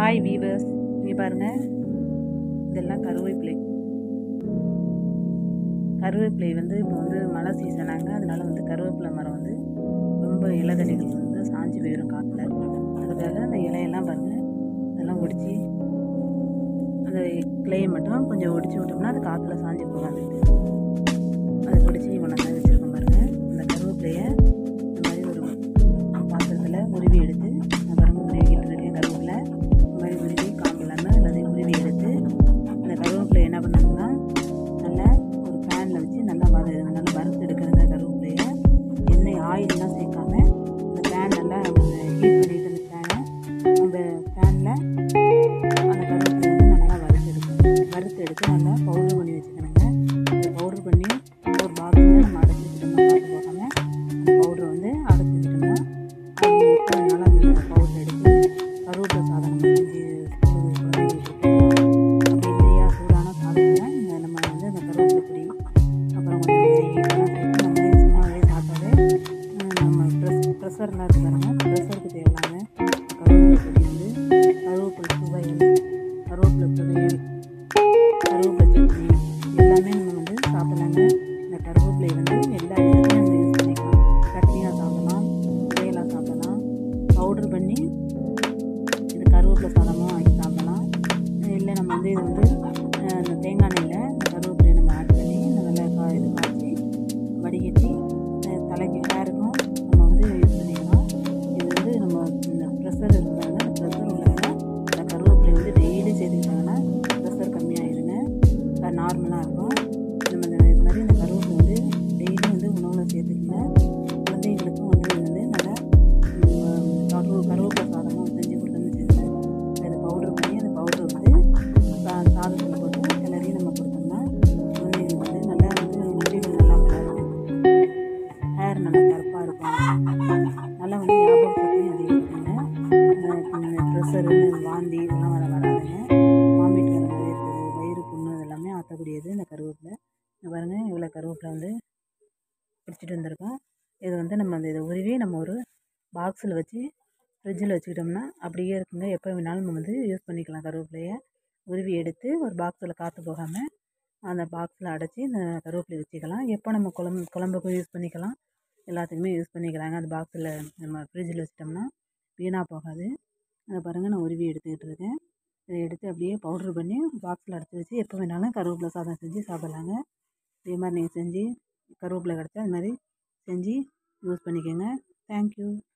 Hi viewers இங்கே பாருங்கள் இதெல்லாம் கருவேப்பிலை கருவேப்பிலை வந்து இப்போ வந்து மழை சீசனாங்க அதனால வந்து கருவேப்பிலை மரம் வந்து ரொம்ப இலதடிகள் வந்து சாஞ்சு போயிடும் காற்றுல அதுக்காக அந்த இலையெல்லாம் பாருங்கள் இதெல்லாம் ஒடிச்சு அந்த கிளையை மட்டும் கொஞ்சம் ஒடிச்சு விட்டோம்னா அது காற்றுல சாஞ்சு போகாதுட்டு அதை பிடிச்சி கொண்டாந்து வச்சுருக்கோம் பாருங்கள் அந்த கருவேப்பிலையை இந்த மாதிரி ஒரு பாத்திரத்தில் உருவி எடுத்து நான் பாருங்க உருவிக்கிட்டு இருக்கேன் கருவேப்பிலை இந்த மாதிரி உருவி காம்பு இல்லாமல் எல்லாத்தையும் உருவி எடுத்து அந்த கருவேப்பிலை என்ன பண்ணணும்னா நல்லா ஒரு பேனில் வச்சு நல்லா வத நல்லா வறுத்து எடுக்கிறத கருவேப்பிலையை எண்ணெய் ஆயிலெலாம் சேர்க்காம அந்த பேன் நல்லா ஹீட் பண்ணிட்டு அந்த பேனை அந்த பேனில் அந்த கருவேப்பிலை வந்து நல்லா வறுத்து எடுக்கணும் வறுத்து எடுத்து நல்லா பவுடர் பண்ணி வச்சுக்கணுங்க அந்த பவுடர் பண்ணி ஒரு பாக்ஸில் நம்ம அடைச்சி வச்சுட்டோம்னா காற்று போகாமல் அந்த பவுடர் வந்து அடைச்சி வச்சுட்டோம்னா அது எப்போ வேணாலும் அந்த பவுடர் எடுத்து கருவேப்பிலை சாதம் நம்ம செஞ்சு குழந்தைங்களுக்கு கொடுக்கலாம். அப்படி இல்லையா சூடான சாதத்தில் இந்த நம்ம வந்து அந்த கருவேப்பிலை பொடி அப்புறம் கொஞ்சம் நெய் இதெல்லாம் சேர்த்து நம்ம சும்மாவே சாப்பிட்டாலே அஹ் நம்ம ப்ரெஸ் ப்ரெஷர்லாம் இருக்கு பாருங்க ப்ரெஷருக்கு தேவையான கருவேப்பிலை பொடி வந்து கருவேப்பிலை துவையல் கருவேப்பிலை துவையல் கருவேப்பிலை சட்னி எல்லாமே நம்ம வந்து சாப்பிடலாங்க இந்த கருவேப்பிலை வந்து எல்லா இதுலையும் நம்ம யூஸ் பண்ணிக்கலாம் சட்னியாக சாப்பிடலாம் துவையலாக சாப்பிடலாம் பவுடர் பண்ணி இது கருவேப்பிலை சாதமும் ஆக்கி சாப்பிடலாம் இல்லை நம்ம வந்து இது வந்து அஹ், இந்த தேங்காய் எண்ணெயில் இந்த கருவேப்பிலையை நம்ம ஆட் பண்ணி இந்த வெள்ளை கா இது காய்ச்சி வடிகட்டி இந்த தலைக்கு ஹேருக்கும் நம்ம வந்து யூஸ் பண்ணிக்கலாம் இது வந்து நம்ம இந்த ப்ரெஷர் இருக்கிறாங்க அந்த ப்ரெஷர் உள்ளவங்க இந்த கருவேப்பிலை வந்து டெய்லி சேர்த்துக்கிட்டாங்கன்னா ப்ரெஷர் கம்மியாயிருங்க நார்மலாக இருக்கும் நம்ம இந்த இது மாதிரி இந்த கருவேப்பிலை வந்து டெய்லி வந்து உணவில் சேர்த்துக்கங்க குழந்தைகளுக்கும் வந்து இது வந்து நல்லா ம், கரு கருவேப்பிலை சாதமும் செஞ்சு கொடுத்தோம்னு வச்சுக்கோங்க அதை பவுடர் பண்ணி அந்த பவுடர் வந்து சா சாதத்தில் போட்டு கிளறி நம்ம கொடுத்தோம்னா குழந்தைங்களுக்கு வந்து நல்லா வந்து முடிகள் நல்லா வளரும் ஹேர் நல்லா கருப்பாக இருக்கும் நல்லா வந்து ஞாபக சக்தியும் அதிகரிக்குங்க இந்த ப்ரெஷரு வாந்தி இதெல்லாம் வர வராதுங்க வாமிட் வர மாதிரி இருக்குது வயிறு புண்ணு இதெல்லாமே ஆற்றக்கூடியது இந்த கருவேப்பிலை இங்க பாருங்க இவ்வளோ கருவேப்பிலை வந்து பிடிச்சிட்டு வந்திருக்கோம் இது வந்து நம்ம அந்த இதை உருவி நம்ம ஒரு பாக்ஸில் வச்சு ஃப்ரிட்ஜில் வச்சுக்கிட்டோம்னா அப்படியே இருக்குங்க எப்போ வேணாலும் நம்ம வந்து யூஸ் பண்ணிக்கலாம் கருவேப்பிலையை உருவி எடுத்து ஒரு பாக்ஸில் காற்று போகாமல் அந்த பாக்ஸில் அடைச்சி இந்த கருவேப்பிலை வச்சுக்கலாம் எப்போ நம்ம குழம்பு குழம்புக்கும் யூஸ் பண்ணிக்கலாம் எல்லாத்துக்குமே யூஸ் பண்ணிக்கலாங்க அந்த பாக்ஸில் நம்ம ஃப்ரிட்ஜில் வச்சிட்டோம்னா வீணாக போகாது அதை பாருங்கள் நான் உருவி எடுத்துக்கிட்டு இருக்கேன் இதை எடுத்து அப்படியே பவுட்ரு பண்ணி பாக்ஸில் அடைச்சி வச்சு எப்போ வேணாலும் கருவேப்பிலை சாதம் செஞ்சு சாப்பிட்லாங்க இதே மாதிரி நீங்கள் செஞ்சு கருவேப்பிலை கிடச்சா அது மாதிரி செஞ்சு யூஸ் பண்ணிக்கோங்க தேங்க்யூ